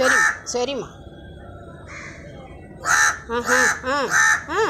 சரிம்மா சரிம்மா ஆஹா ஆ ஆ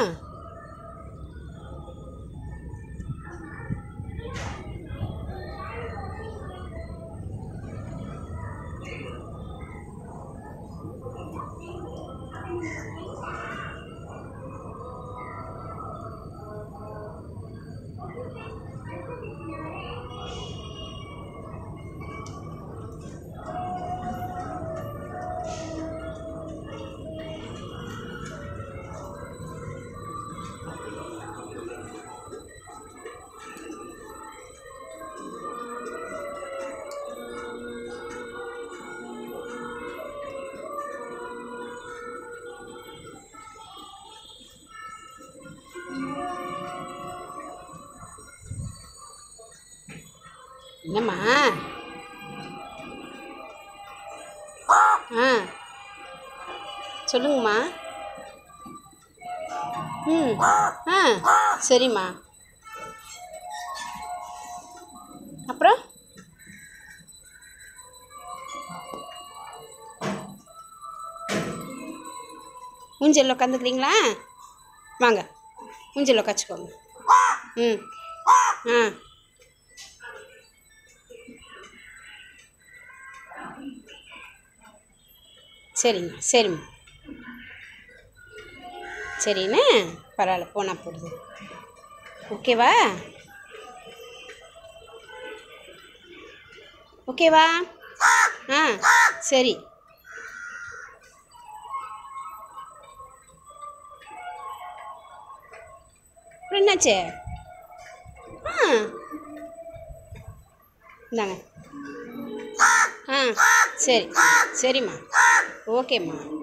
என்னம்மா ஆ சொல்லுங்கம்மா ம் ஆ சரிம்மா அப்புறம் ஊஞ்சல் உட்காந்துக்கிறீங்களா வாங்க ஊஞ்சல் உட்காச்சிக்கோங்க ம் ஆ சரிம்மா சரிம்மா சரிண்ணே பரவாயில்ல போனால் போடுது ஓகேவா ஓகேவா ஆ சரி அப்புறம் என்னாச்சு ஆ இந்தாங்க ஆ சரி சரிம்மா ஓகேம்மா